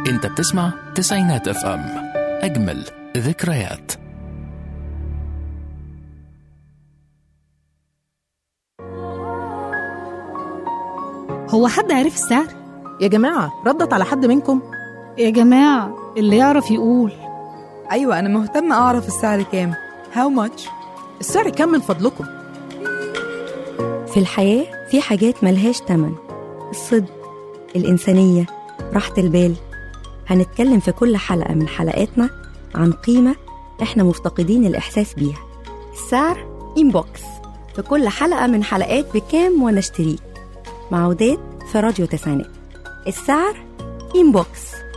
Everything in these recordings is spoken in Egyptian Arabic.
انت بتسمع تسعينات اف ام اجمل ذكريات هو حد عرف السعر؟ يا جماعة ردت على حد منكم؟ يا جماعة اللي يعرف يقول أيوة أنا مهتمة أعرف السعر كام How much؟ السعر كام من فضلكم؟ في الحياة في حاجات ملهاش تمن الصدق الإنسانية راحة البال هنتكلم في كل حلقة من حلقاتنا عن قيمة إحنا مفتقدين الإحساس بيها السعر إنبوكس في كل حلقة من حلقات بكام وأنا اشتريه مع وداد في راديو تسعينات السعر إنبوكس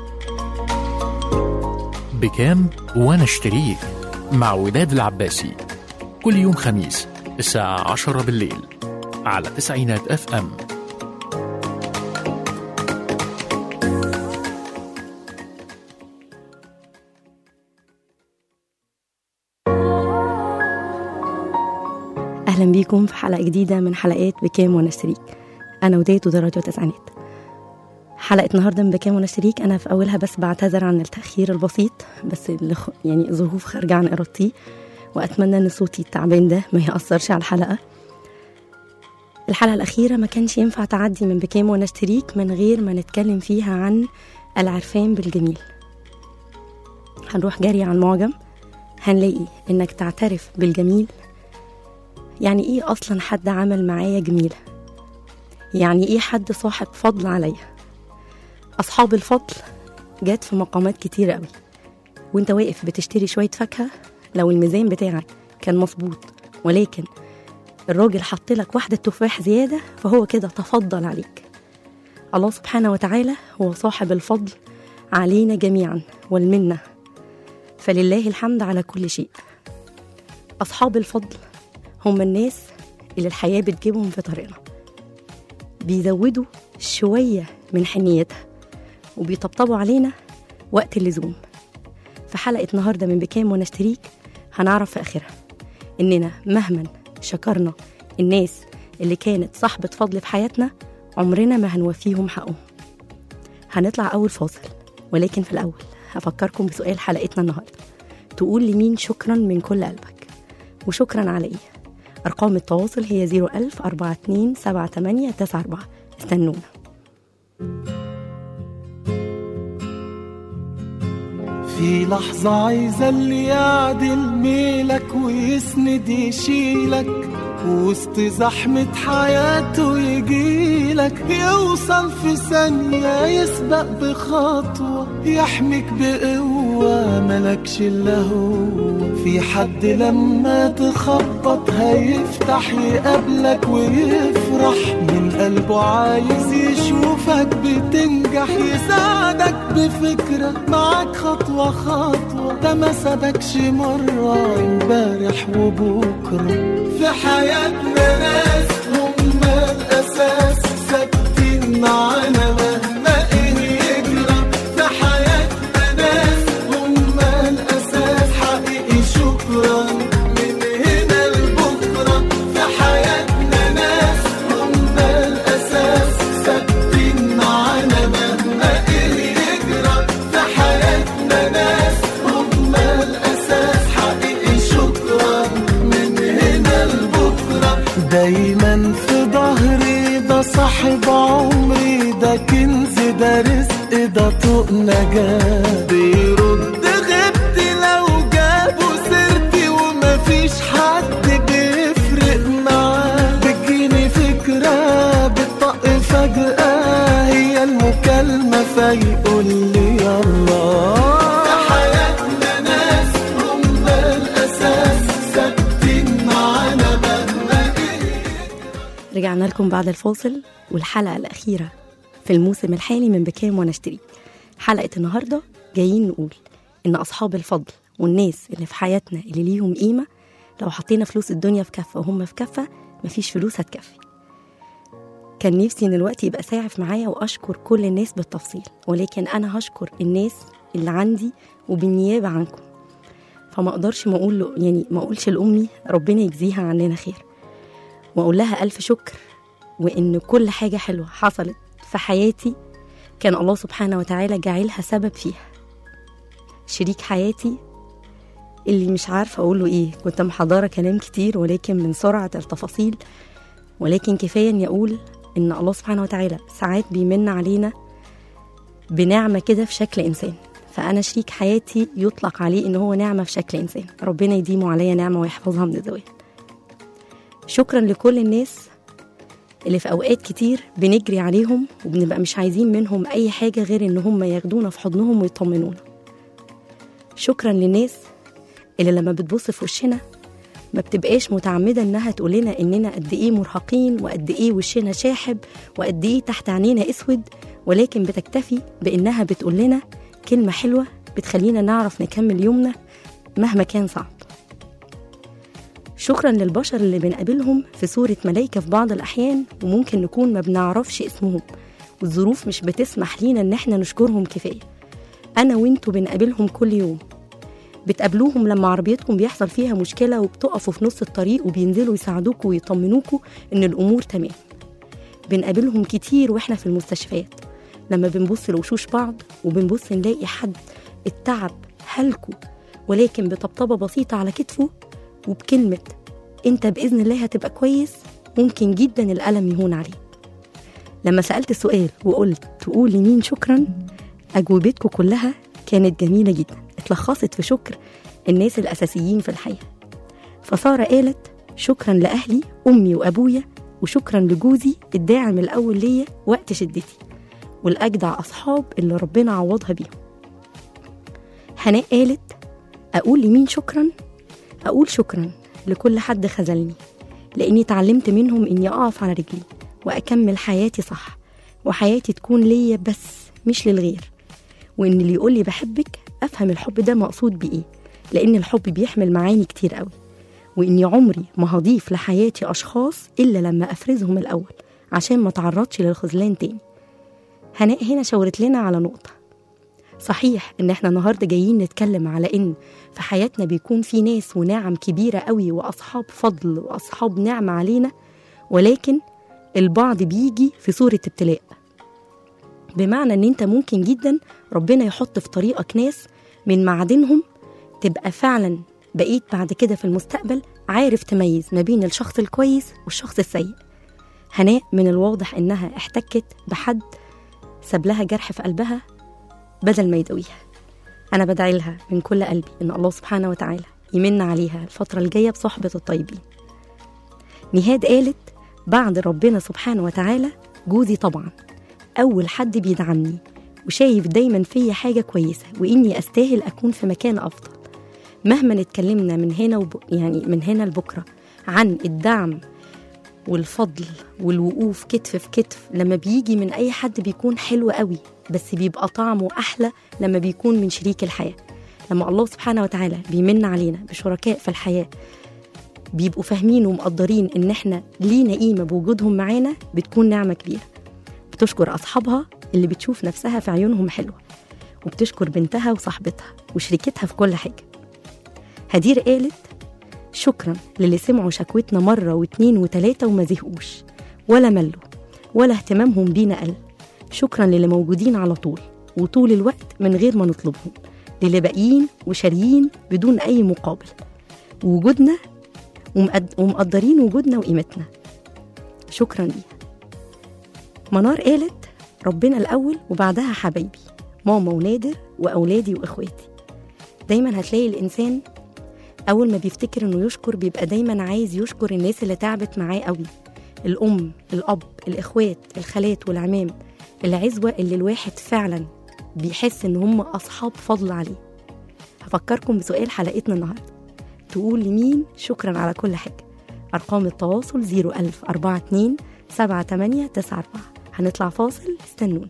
بكام وانا اشتريه مع وداد العباسي كل يوم خميس الساعة عشرة بالليل على تسعينات اف ام أهلا بيكم في حلقة جديدة من حلقات بكام وأنا اشتريك أنا وداد وده راديو تسعينات حلقة النهاردة من بكام وأنا اشتريك أنا في أولها بس بعتذر عن التأخير البسيط بس اللي خ- يعني ظروف خارجة عن إرادتي وأتمنى إن صوتي التعبان ده ما يأثرش على الحلقة الحلقة الأخيرة ما كانش ينفع تعدي من بكام وأنا اشتريك من غير ما نتكلم فيها عن العرفان بالجميل هنروح جري على المعجم هنلاقي إنك تعترف بالجميل يعني ايه اصلا حد عمل معايا جميله يعني ايه حد صاحب فضل عليا اصحاب الفضل جات في مقامات كتير قوي وانت واقف بتشتري شويه فاكهه لو الميزان بتاعك كان مظبوط ولكن الراجل حط لك واحده تفاح زياده فهو كده تفضل عليك الله سبحانه وتعالى هو صاحب الفضل علينا جميعا والمنه فلله الحمد على كل شيء اصحاب الفضل هم الناس اللي الحياة بتجيبهم في طريقنا بيزودوا شوية من حنيتها وبيطبطبوا علينا وقت اللزوم في حلقة النهاردة من بكام وانا اشتريك هنعرف في آخرها إننا مهما شكرنا الناس اللي كانت صاحبة فضل في حياتنا عمرنا ما هنوفيهم حقهم هنطلع أول فاصل ولكن في الأول هفكركم بسؤال حلقتنا النهاردة تقول لمين شكرا من كل قلبك وشكرا على إيه أرقام التواصل هي 01000 42 78 94 استنونا في لحظة عايزة اللي يعدل ميلك ويسند يشيلك وسط زحمة حياته يجيلك يوصل في ثانية يسبق بخطوة يحميك بقوة ملكش إلا هو في حد لما تخبط هيفتح يقابلك ويفرح من قلبه عايز يشوفك بتنجح يساعدك بفكرة معاك خطوة خطوة ده ما سابكش مرة امبارح وبكرة في حياتنا ناس هم الأساس ثابتين معانا مهما إيه يجرى في حياتنا ناس هم الأساس حقيقي شكرا من هنا لبكرة في حياتنا ناس هم الأساس ثابتين معانا مهما إيه يجرى في حياتنا ناس هم الأساس حقيقي شكرا من هنا لبكرة دايما في ظهري ده صاحب عمري ده كنز ده رزق ده طوق نجاة بيرد غبتي لو جابوا سيرتي ومفيش حد بيفرق معاه بتجيني فكرة بتطق فجأة هي المكالمة فيقول لي يلا في حياتنا ناس هم الأساس ثابتين معانا مهما إيه رجعنا لكم بعد الفاصل والحلقة الأخيرة في الموسم الحالي من بكام وأنا اشتري حلقة النهاردة جايين نقول إن أصحاب الفضل والناس اللي في حياتنا اللي ليهم قيمة لو حطينا فلوس الدنيا في كفة وهم في كفة مفيش فلوس هتكفي كان نفسي ان الوقت يبقى ساعف معايا واشكر كل الناس بالتفصيل ولكن انا هشكر الناس اللي عندي وبالنيابه عنكم فما اقدرش ما اقول له- يعني ما اقولش لامي ربنا يجزيها عننا خير واقول لها الف شكر وان كل حاجه حلوه حصلت في حياتي كان الله سبحانه وتعالى جعلها سبب فيها شريك حياتي اللي مش عارفة أقوله إيه كنت محضرة كلام كتير ولكن من سرعة التفاصيل ولكن كفاية إني أقول إن الله سبحانه وتعالى ساعات بيمن علينا بنعمة كده في شكل إنسان فأنا شريك حياتي يطلق عليه إن هو نعمة في شكل إنسان ربنا يديمه عليا نعمة ويحفظها من الزوال شكرا لكل الناس اللي في أوقات كتير بنجري عليهم وبنبقى مش عايزين منهم أي حاجة غير إن هم ياخدونا في حضنهم ويطمنونا شكرا للناس اللي لما بتبص في وشنا ما بتبقاش متعمدة إنها تقول لنا إننا قد إيه مرهقين وقد إيه وشنا شاحب وقد إيه تحت عينينا أسود ولكن بتكتفي بإنها بتقول لنا كلمة حلوة بتخلينا نعرف نكمل يومنا مهما كان صعب شكرا للبشر اللي بنقابلهم في صورة ملايكة في بعض الأحيان وممكن نكون ما بنعرفش اسمهم والظروف مش بتسمح لينا إن احنا نشكرهم كفاية أنا وانتوا بنقابلهم كل يوم بتقابلوهم لما عربيتكم بيحصل فيها مشكلة وبتقفوا في نص الطريق وبينزلوا يساعدوكوا ويطمنوكوا إن الأمور تمام بنقابلهم كتير وإحنا في المستشفيات لما بنبص لوشوش بعض وبنبص نلاقي حد التعب هلكه ولكن بطبطبة بسيطة على كتفه وبكلمة انت بإذن الله هتبقى كويس ممكن جدا الألم يهون عليه لما سألت السؤال وقلت تقول لمين شكرا أجوبتكم كلها كانت جميلة جدا اتلخصت في شكر الناس الأساسيين في الحياة فسارة قالت شكرا لأهلي أمي وأبويا وشكرا لجوزي الداعم الأول ليا وقت شدتي والأجدع أصحاب اللي ربنا عوضها بيهم هناء قالت أقول لمين شكرا أقول شكرا لكل حد خذلني لأني اتعلمت منهم إني أقف على رجلي وأكمل حياتي صح وحياتي تكون ليا بس مش للغير وإن اللي يقول لي بحبك أفهم الحب ده مقصود بإيه لأن الحب بيحمل معاني كتير قوي وإني عمري ما هضيف لحياتي أشخاص إلا لما أفرزهم الأول عشان ما تعرضش للخذلان تاني هناء هنا شاورت لنا على نقطة صحيح إن إحنا النهاردة جايين نتكلم على إن في حياتنا بيكون في ناس ونعم كبيرة قوي وأصحاب فضل وأصحاب نعمة علينا ولكن البعض بيجي في صورة ابتلاء بمعنى إن أنت ممكن جدا ربنا يحط في طريقك ناس من معادنهم تبقى فعلا بقيت بعد كده في المستقبل عارف تميز ما بين الشخص الكويس والشخص السيء هناء من الواضح إنها احتكت بحد ساب لها جرح في قلبها بدل ما يداويها أنا بدعي لها من كل قلبي إن الله سبحانه وتعالى يمن عليها الفترة الجاية بصحبة الطيبين نهاد قالت بعد ربنا سبحانه وتعالى جوزي طبعا أول حد بيدعمني وشايف دايما فيا حاجة كويسة وإني أستاهل أكون في مكان أفضل مهما اتكلمنا من هنا وب... يعني من هنا لبكرة عن الدعم والفضل والوقوف كتف في كتف لما بيجي من أي حد بيكون حلو قوي بس بيبقى طعمه أحلى لما بيكون من شريك الحياة لما الله سبحانه وتعالى بيمن علينا بشركاء في الحياة بيبقوا فاهمين ومقدرين إن إحنا لينا قيمة بوجودهم معانا بتكون نعمة كبيرة بتشكر أصحابها اللي بتشوف نفسها في عيونهم حلوة وبتشكر بنتها وصاحبتها وشريكتها في كل حاجة هدير قالت شكرا للي سمعوا شكوتنا مرة واتنين وتلاتة وما زهقوش ولا ملوا ولا اهتمامهم بينا قل شكرا للي موجودين على طول وطول الوقت من غير ما نطلبهم للي باقيين وشاريين بدون أي مقابل وجودنا ومقد- ومقدرين وجودنا وقيمتنا شكرا ليها منار قالت ربنا الأول وبعدها حبايبي ماما ونادر وأولادي وإخواتي دايما هتلاقي الإنسان أول ما بيفتكر إنه يشكر بيبقى دايما عايز يشكر الناس اللي تعبت معاه قوي الأم الأب الإخوات الخالات والعمام العزوة اللي الواحد فعلا بيحس إن هم أصحاب فضل عليه هفكركم بسؤال حلقتنا النهاردة تقول لمين شكرا على كل حاجة أرقام التواصل 01042 7894 هنطلع فاصل استنونا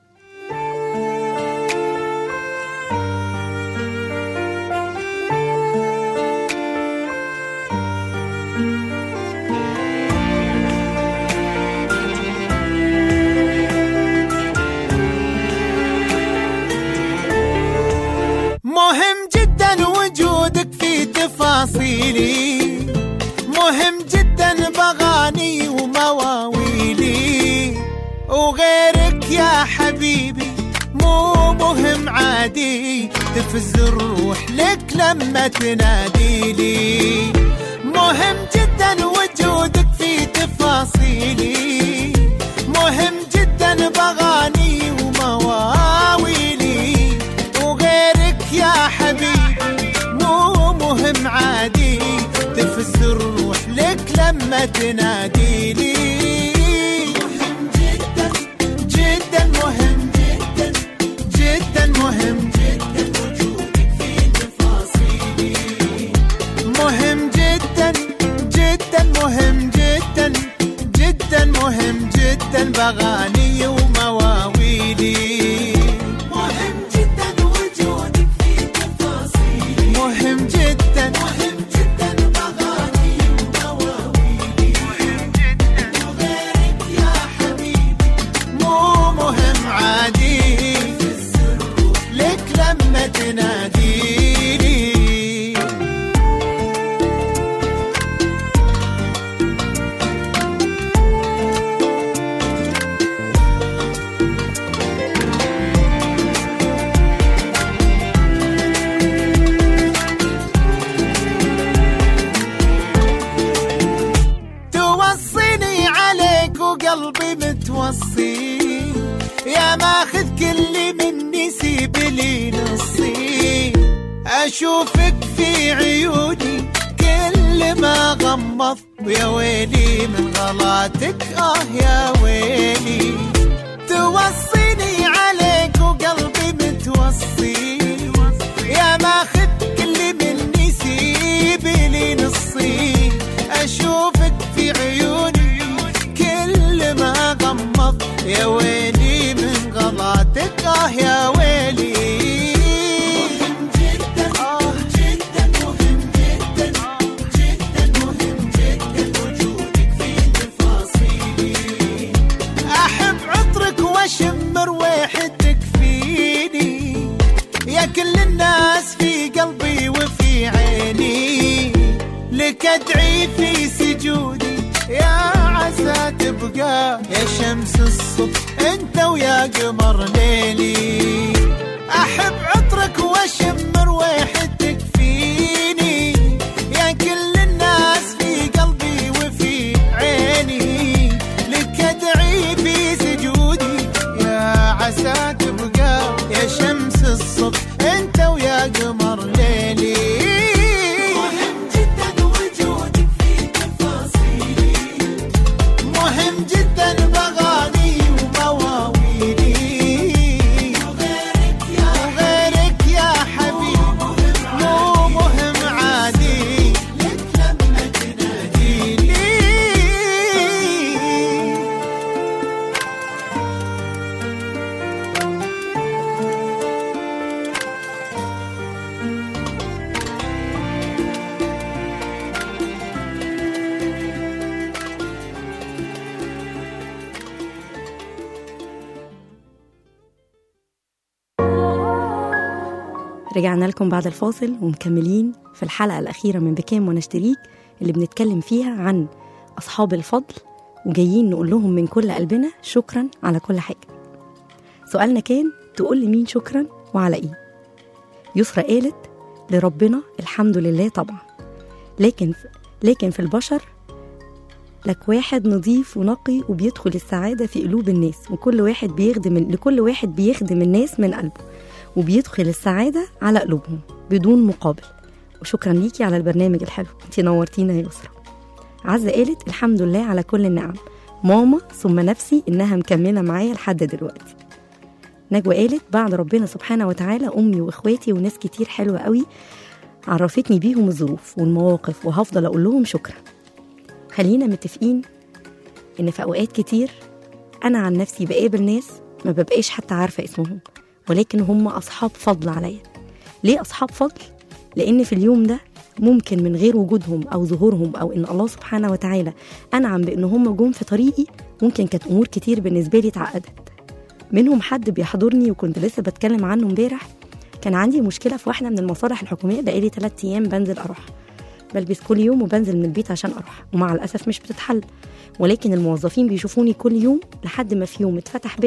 مهم جدا وجودك في تفاصيلي مهم جدا بغاني ومواويلي وغيرك يا حبيبي مو مهم عادي تفز الروح لك لما تنادي لي مهم جدا وجودك في تفاصيلي مهم جدا بغاني ومواويلي وغيرك يا حبيبي مو مهم عادي تفز الروح لك لما تنادي لي مهم جدا جدا مهم جدا جدا مهم جدا وجودك في تفاصيلي مهم جدا جدا مهم جدا جدا مهم جدا بغاني ومواويلي مهم جدا وجودك في تفاصيلي مهم جدا مهم جدا بغاني ومواويلي مهم جدا وغيرك يا حبيبي مو مهم عادي لك لما تناديني توصيني عليك وقلبي متوصي يا ماخذ كل مني سيب لي نصي اشوفك في عيوني كل ما غمض ويا ويلي من غلاتك اه يا ويلي توصيني عليك وقلبي متوصي يا ماخذ كل مني سيب لي نصي اشوفك في عيوني كل ما غمض يا ويلي من غلاتك اه يا ويلي مهم جدا آه جدا مهم جدا جدا مهم جدا وجودك في تفاصيلي احب عطرك واشم رويحتك فيني يا كل الناس في قلبي وفي عيني لك ادعي في سجودي يا عسى تبقى يا شمس الصبح انت ويا قمر ليلي احب عطرك واشم رويحتك فيني يا كل الناس في قلبي وفي عيني لك ادعي في سجودي يا عسى تبقى يا شمس الصبح انت ويا قمر ليلي مهم جدا وجودك في تفاصيلي مهم جدا بغاني ومواويلي وغيرك يا وغيرك يا حبيبي مو مهم عادي لك لما تناديني رجعنا لكم بعد الفاصل ومكملين في الحلقة الأخيرة من بكام ونشتريك اللي بنتكلم فيها عن أصحاب الفضل وجايين نقول لهم من كل قلبنا شكرا على كل حاجة سؤالنا كان تقول لمين شكرا وعلى إيه يسرى قالت لربنا الحمد لله طبعا لكن لكن في البشر لك واحد نظيف ونقي وبيدخل السعادة في قلوب الناس وكل واحد بيخدم لكل واحد بيخدم الناس من قلبه وبيدخل السعادة على قلوبهم بدون مقابل وشكرا ليكي على البرنامج الحلو انتي نورتينا يا يسرا عزة قالت الحمد لله على كل النعم ماما ثم نفسي انها مكملة معايا لحد دلوقتي نجوى قالت بعد ربنا سبحانه وتعالى امي واخواتي وناس كتير حلوة قوي عرفتني بيهم الظروف والمواقف وهفضل اقول لهم شكرا خلينا متفقين ان في اوقات كتير انا عن نفسي بقابل ناس ما ببقاش حتى عارفه اسمهم ولكن هم اصحاب فضل عليا ليه اصحاب فضل لان في اليوم ده ممكن من غير وجودهم او ظهورهم او ان الله سبحانه وتعالى انعم بان هم جم في طريقي ممكن كانت امور كتير بالنسبه لي اتعقدت منهم حد بيحضرني وكنت لسه بتكلم عنه امبارح كان عندي مشكله في واحده من المصالح الحكوميه بقالي 3 ايام بنزل اروح بلبس كل يوم وبنزل من البيت عشان اروح ومع الاسف مش بتتحل ولكن الموظفين بيشوفوني كل يوم لحد ما في يوم اتفتح باب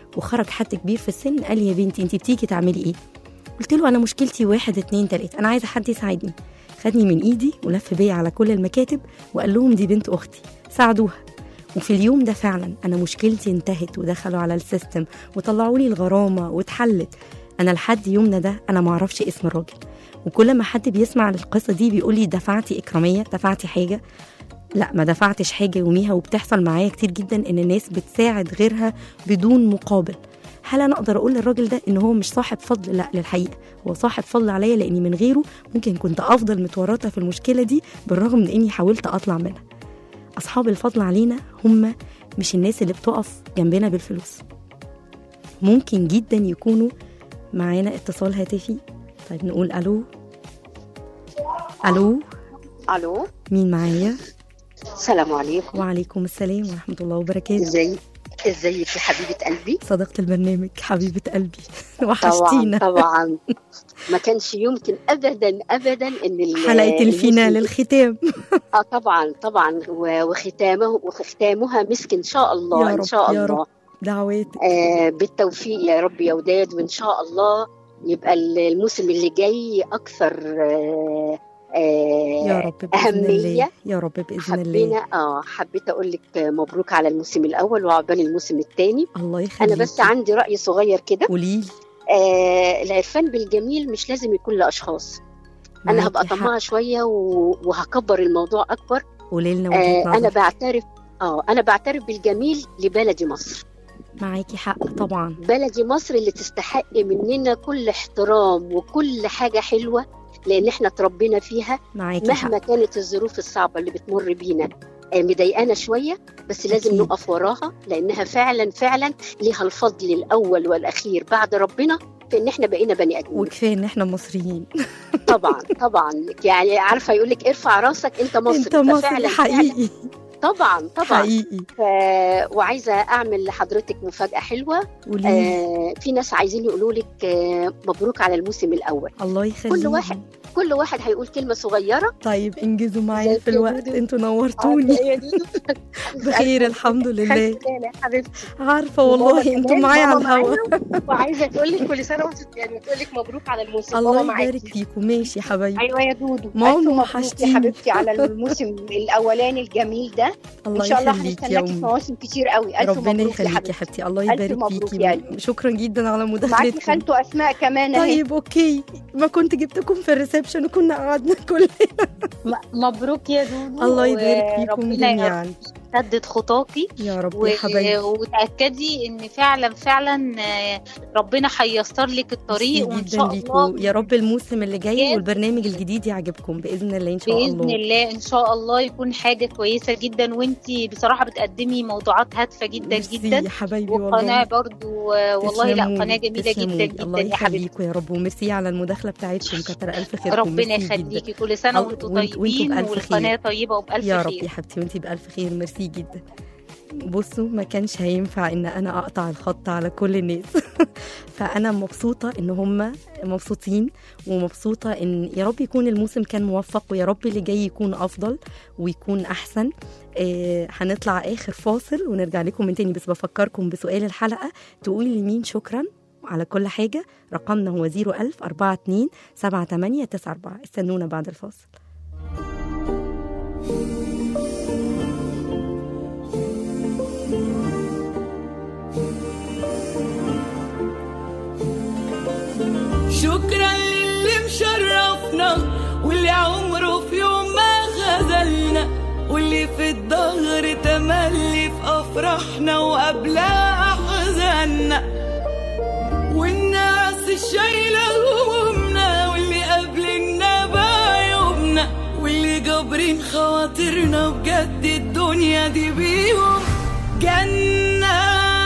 وخرج حد كبير في السن قال لي يا بنتي انت بتيجي تعملي ايه قلت له انا مشكلتي واحد اتنين تلاته انا عايزه حد يساعدني خدني من ايدي ولف بيا على كل المكاتب وقال لهم دي بنت اختي ساعدوها وفي اليوم ده فعلا انا مشكلتي انتهت ودخلوا على السيستم وطلعوا لي الغرامه واتحلت انا لحد يومنا ده انا ما اعرفش اسم الراجل وكل ما حد بيسمع القصه دي بيقول لي دفعتي اكراميه دفعتي حاجه لا ما دفعتش حاجه يوميها وبتحصل معايا كتير جدا ان الناس بتساعد غيرها بدون مقابل هل انا اقدر اقول للراجل ده ان هو مش صاحب فضل لا للحقيقه هو صاحب فضل عليا لاني من غيره ممكن كنت افضل متورطه في المشكله دي بالرغم من اني حاولت اطلع منها اصحاب الفضل علينا هم مش الناس اللي بتقف جنبنا بالفلوس ممكن جدا يكونوا معانا اتصال هاتفي طيب نقول الو الو الو مين معايا السلام عليكم وعليكم السلام ورحمه الله وبركاته ازاي ازيك يا حبيبه قلبي صديقة البرنامج حبيبة قلبي طبعا وحشتينا طبعا ما كانش يمكن ابدا ابدا ان ال- حلقة الفينال المسك- الختام اه طبعا طبعا و- وختامه وختامها مسك ان شاء الله يا ان رب، شاء يا الله دعواتك آه بالتوفيق يا رب يا وداد وان شاء الله يبقى ال- الموسم اللي جاي اكثر آه آه يا رب بإذن أهمية. الله يا رب بإذن حبينا الله اه حبيت اقول لك مبروك على الموسم الاول وعقبال الموسم الثاني الله يخليك انا بس عندي راي صغير كده قوليلي آه العرفان بالجميل مش لازم يكون لاشخاص انا هبقى معاكي حق. طماعه شويه و- وهكبر الموضوع اكبر قولي لنا آه وجهة انا نظرك بعترف اه انا بعترف بالجميل لبلدي مصر معاكي حق طبعا بلدي مصر اللي تستحق مننا كل احترام وكل حاجه حلوه لان احنا اتربينا فيها معاكي مهما حق كانت الظروف الصعبه اللي بتمر بينا آه، مضايقانا شويه بس لازم أكيد. نقف وراها لانها فعلا فعلا ليها الفضل الاول والاخير بعد ربنا في ان احنا بقينا بني ادمين وكفايه ان احنا مصريين طبعا طبعا يعني عارفه يقول لك ارفع راسك انت مصري انت مصري ففعلاً- حقيقي طبعا طبعا حقيقي ف... وعايزه اعمل لحضرتك مفاجاه حلوه قولي آه في ناس عايزين يقولوا لك آه مبروك على الموسم الاول الله يخليك واحد كل واحد هيقول كلمه صغيره طيب انجزوا معايا ازيك في يا الوقت دودو؟ انتوا نورتوني عاملة إيه يا دودو؟ بخير الحمد لله خلي بالك حبيبتي عارفه وماما والله انتوا كمان، معايا على ماما الهوا معايا، وعايزه تقول لك كل سنه وانت يعني تقول لك مبروك على الموسم الله ماما يبارك معاكي فيكم ماشي يا حبايبي ايوه يا دودو ماما ألف مبروك وحشتيني. يا حبيبتي على الموسم الاولاني الجميل ده الله ان شاء الله يخليكي يا هنستناكي في أمي. مواسم كتير قوي الف ربنا مبروك يا يخليكي يا حبيبتي حبيبتي الله ألف يبارك مبروك فيكي يا قلبي. شكرا جدا على معاكي مداخلتكم خالته اسماء كمان اهي طيب اوكي ما كنت جبتكم في الريسبشن وكنا قعدنا كلنا م- مبروك يا دودو الله يبارك فيكم وربنا يا رب جميعا يسدد خطاكي يا رب و... يا حبايبي وتأكدي ان فعلا فعلا آه، ربنا هيسر لك الطريق ميرسي وان جدا شاء ليكوا الله يا رب الموسم اللي جاي بجد. والبرنامج الجديد يعجبكم باذن الله ان شاء بإذن الله الله إن شاء الله يكون حاجة كويسة جدا وانتي بصراحة بتقدمي موضوعات هادفة جدا ميرسي جدا يا حبايبي وقناة والله برضو آه، والله لا تسلموا قناة لي، جميلة تسلموا جدا لي. جدا الله يا حبيبتي يخليكم يا رب وميرسي على المداخله بتاعتكم كتر الف خيركم ربنا ميرسي جدا. يخليكي كل سنة الله- وانتوا وانت- وانتوا طيبين بألف والقناة خير. طيبة وبألف يا رب خير يا حبيبتي وانتي بألف خير ميرسي جدا بصوا ما كانش هينفع ان انا اقطع الخط على كل الناس فانا مبسوطه ان هم مبسوطين ومبسوطه ان يا رب يكون الموسم كان موفق ويا رب اللي جاي يكون افضل ويكون احسن آه هنطلع اخر فاصل ونرجع لكم من تاني بس بفكركم بسؤال الحلقه تقولي لمين شكرا على كل حاجة رقمنا هو 01000 42 78 94 استنونا بعد الفاصل شكرا للي مشرفنا واللي عمره في يوم ما خذلنا واللي في الظهر تملي في افراحنا وقبلها احزاننا والناس الشايله همومنا واللي قابلنا بعيوبنا واللي جابرين خواطرنا بجد الدنيا دي بيهم جنه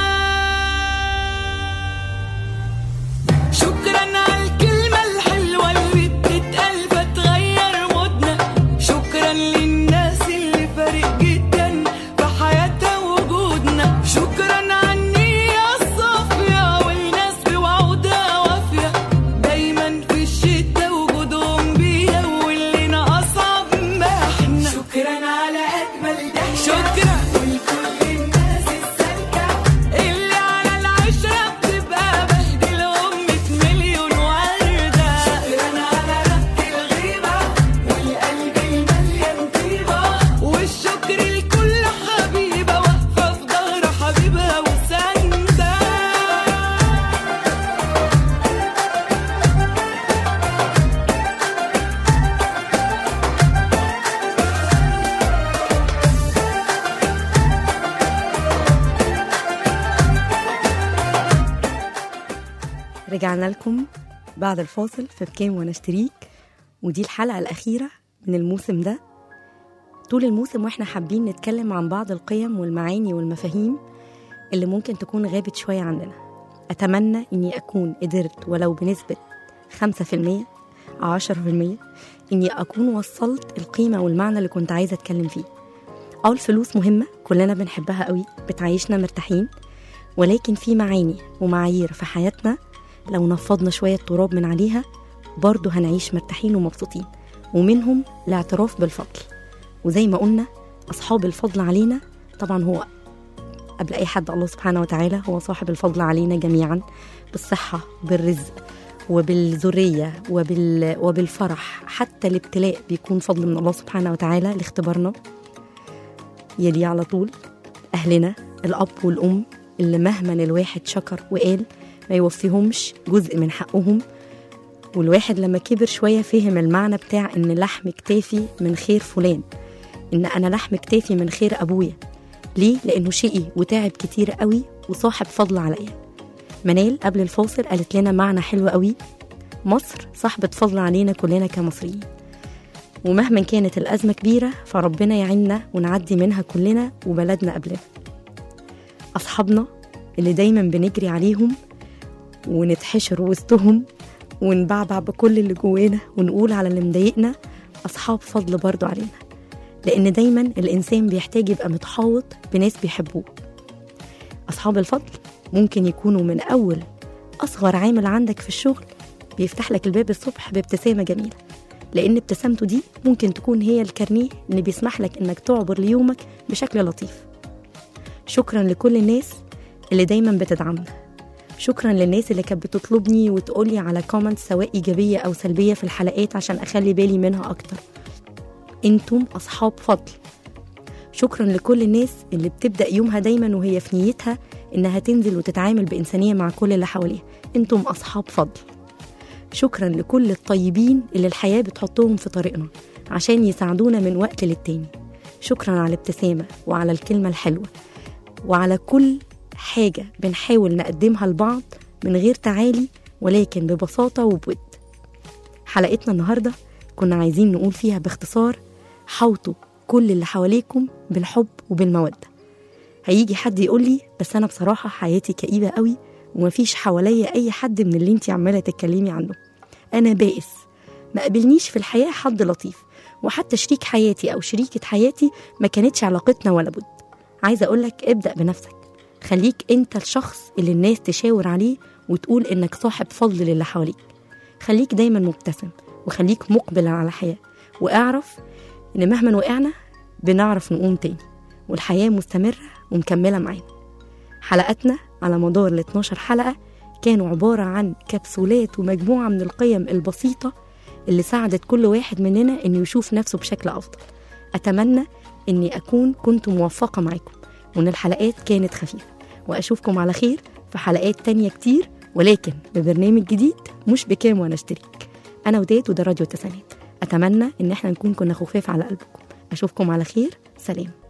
شكرا على الكلمة الحلوة اللي بتتقال فتغير مودنا شكرا للناس اللي فارق جدا في حياتها وجودنا شكرا على النية الصافية والناس بوعودها وافية دايما في الشتا وجودهم بيها واللي أصعب ما احنا شكرا على أجمل ضحكة شكرا ولكل الناس السالكة رجعنا لكم بعد الفاصل في بكام وانا اشتريك ودي الحلقة الأخيرة من الموسم ده طول الموسم واحنا حابين نتكلم عن بعض القيم والمعاني والمفاهيم اللي ممكن تكون غابت شوية عننا أتمنى إني أكون قدرت ولو بنسبة خمسة في المية أو عشرة في المية إني أكون وصلت القيمة والمعنى اللي كنت عايزة أتكلم فيه أه الفلوس مهمة كلنا بنحبها قوي بتعيشنا مرتاحين ولكن في معاني ومعايير في حياتنا لو نفضنا شوية تراب من عليها برضه هنعيش مرتاحين ومبسوطين ومنهم الاعتراف بالفضل وزي ما قلنا أصحاب الفضل علينا طبعا هو قبل أي حد الله سبحانه وتعالى هو صاحب الفضل علينا جميعا بالصحة بالرزق وبالذرية وبال... وبالفرح حتى الابتلاء بيكون فضل من الله سبحانه وتعالى لاختبارنا يلي على طول أهلنا الأب والأم اللي مهما الواحد شكر وقال ما يوفيهمش جزء من حقهم والواحد لما كبر شوية فهم المعنى بتاع إن لحم كتافي من خير فلان إن أنا لحم كتافي من خير أبويا ليه؟ لأنه شقي وتعب كتير قوي وصاحب فضل عليا منال قبل الفاصل قالت لنا معنى حلو قوي مصر صاحبة فضل علينا كلنا كمصريين ومهما كانت الأزمة كبيرة فربنا يعيننا ونعدي منها كلنا وبلدنا قبلنا أصحابنا اللي دايما بنجري عليهم ونتحشر وسطهم ونبعبع بكل اللي جوانا ونقول على اللي مضايقنا أصحاب فضل برضو علينا لأن دايما الإنسان بيحتاج يبقى متحوط بناس بيحبوه أصحاب الفضل ممكن يكونوا من أول أصغر عامل عندك في الشغل بيفتح لك الباب الصبح بابتسامة جميلة لأن ابتسامته دي ممكن تكون هي الكارنيه اللي بيسمح لك إنك تعبر ليومك بشكل لطيف شكرا لكل الناس اللي دايما بتدعمنا شكرا للناس اللي كانت بتطلبني وتقولي على كومنت سواء إيجابية أو سلبية في الحلقات عشان أخلي بالي منها أكتر انتم أصحاب فضل شكرا لكل الناس اللي بتبدأ يومها دايما وهي في نيتها إنها تنزل وتتعامل بإنسانية مع كل اللي حواليها انتم أصحاب فضل شكرا لكل الطيبين اللي الحياة بتحطهم في طريقنا عشان يساعدونا من وقت للتاني شكرا على الابتسامة وعلى الكلمة الحلوة وعلى كل حاجة بنحاول نقدمها لبعض من غير تعالي ولكن ببساطة وبود حلقتنا النهاردة كنا عايزين نقول فيها باختصار حوطوا كل اللي حواليكم بالحب وبالمودة هيجي حد يقول لي بس أنا بصراحة حياتي كئيبة قوي ومفيش حواليا أي حد من اللي انتي عمالة تتكلمي عنه أنا بائس ما قابلنيش في الحياة حد لطيف وحتى شريك حياتي أو شريكة حياتي ما كانتش علاقتنا ولا بد عايزة أقولك ابدأ بنفسك خليك انت الشخص اللي الناس تشاور عليه وتقول انك صاحب فضل للي حواليك خليك دايما مبتسم وخليك مقبل على الحياة واعرف ان مهما وقعنا بنعرف نقوم تاني والحياة مستمرة ومكملة معانا حلقاتنا على مدار ال 12 حلقة كانوا عبارة عن كبسولات ومجموعة من القيم البسيطة اللي ساعدت كل واحد مننا انه يشوف نفسه بشكل افضل اتمنى اني اكون كنت موفقة معاكم وان الحلقات كانت خفيفة واشوفكم على خير في حلقات تانية كتير ولكن ببرنامج جديد مش بكام وانا اشتريك انا وداد وده راديو التسعينات اتمنى ان احنا نكون كنا خفاف على قلبكم اشوفكم على خير سلام